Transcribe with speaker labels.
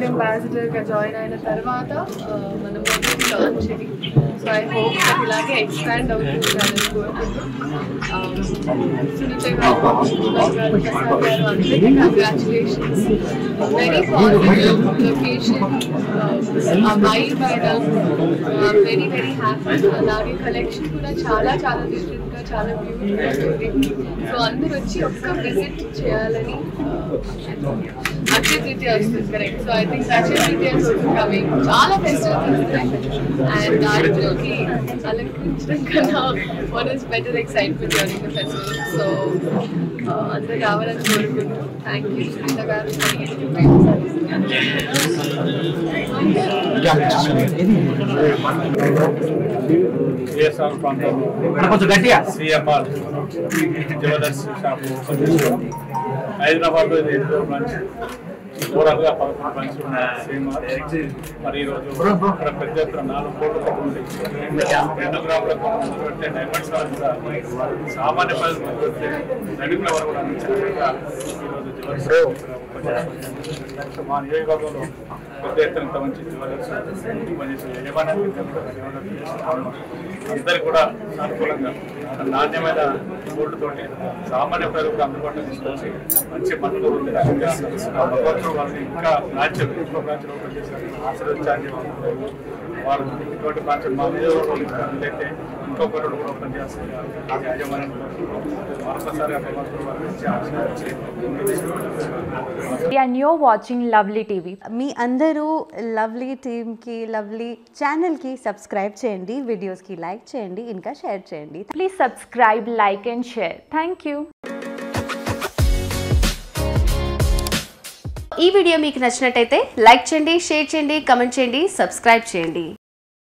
Speaker 1: అంబాసిడర్గా join అయిన తర్వాత ఆ, మనం లాంచ్ ఇది సో ఐ హోప్ ఇలాగే ఎక్స్పాండ్ అవుతుంది అని కోరుకుంటున్నాం సునీత గారు సుభాష్ గారు ప్రసాద్ గారు అందరికీ కంగ్రాచులేషన్స్ వెరీ పాజిటివ్ లొకేషన్ ఆ వైబ్ అయినా వెరీ వెరీ హ్యాపీ అలాగే కలెక్షన్ కూడా చాలా చాలా డిఫరెంట్గా చాలా బ్యూటిఫుల్ ఉంది సో అందరూ వచ్చి ఒక్క విజిట్ చేయాలని అక్షయ తృతీయ వస్తుంది correct so I think Akshaya Tritiya coming చాలా ఫెస్టివల్స్ వస్తాయి అండ్ దాంట్లోకి అలంకరించడం కన్నా what is better excitement during the festival so అందరూ రావాలని కోరుకుంటూ థ్యాంక్ యూ సునీత గారు
Speaker 2: సిఎస్ఆర్ ప్రాంతంలో
Speaker 3: కొంచెం గట్టిగా
Speaker 2: సిఎంఆర్ జ్యువెలర్స్ షాప్ ఓపెన్ చేసుకోవడం హైదరాబాద్లో ఇది ఎనిమిదో బ్రాంచ్ ఓవరాల్గా పదకొండు బ్రాంచ్ ఉన్నాయి సిఎంఆర్ మరి ఈరోజు ఇక్కడ పెద్ద ఎత్తున నాలుగు కోట్ల ఉంది రెండు గ్రాములకు మొదలుపెట్టే డైమండ్స్ వరకు కూడా సామాన్య ప్రజలు మొదలుపెట్టే నడుగుల వరకు కూడా అందించే విధంగా ఈరోజు జ్యువెలర్స్ నెక్స్ట్ మా నియోజకవర్గంలో పెద్ద ఎత్తున ఇంత మంచి జ్యువెలర్స్ పనిచేసే యజమాని అందరికి కూడా అనుకూలంగా నాణ్యమైన గోల్డ్ తోటి సామాన్య ప్రజలకు అందుబాటులో తీసుకొచ్చి మంచి మనుగడ ఉంది రకంగా ఆ భగవంతుడు వాళ్ళని ఇంకా రాజ్యం ఇంకో బ్రాంచ్లో ఓపెన్ చేశారు ఆశీర్వదించాలని చెప్పి వారు ఇటువంటి బ్రాంచ్ మా నియోజకవర్గంలో ఇచ్చినట్లయితే ఇంకొకరు కూడా ఓపెన్ చేస్తారు ఆ యాజమాన్యం మరొకసారి ఆ భగవంతుడు వారిని ఇచ్చి ఆశీర్వదించి ముందుకు తీసుకెళ్తారు.
Speaker 4: and you're watching Lovely TV.
Speaker 5: మీ అందరూ లవ్లీ టీమ్కి లవ్లీ ఛానల్కి సబ్స్క్రైబ్ చేయండి వీడియోస్కి లైక్ చేయండి ఇంకా షేర్ చేయండి
Speaker 4: Please subscribe, like, and share. Thank you.
Speaker 5: ఈ వీడియో మీకు నచ్చినట్టయితే లైక్ చేయండి షేర్ చేయండి కమెంట్ చేయండి సబ్స్క్రైబ్ చేయండి